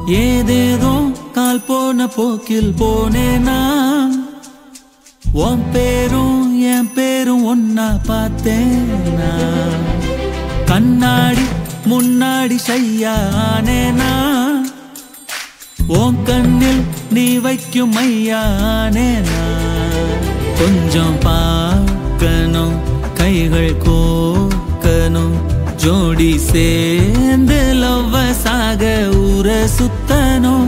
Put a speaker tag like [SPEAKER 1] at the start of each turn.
[SPEAKER 1] ஏதேதோ கால் போன போக்கில் போனேனா உன் பேரும் என் பேரும் ஒன்னா பார்த்தேனா கண்ணாடி முன்னாடி ஷையானேனா உன் கண்ணில் நீ வைக்கும் மையானேனா கொஞ்சம் பார்க்கணும் கைகள் கோக்கணும் ஜோடி சேர்ந்து லவ்வ சாக ஊர சுத்தணும்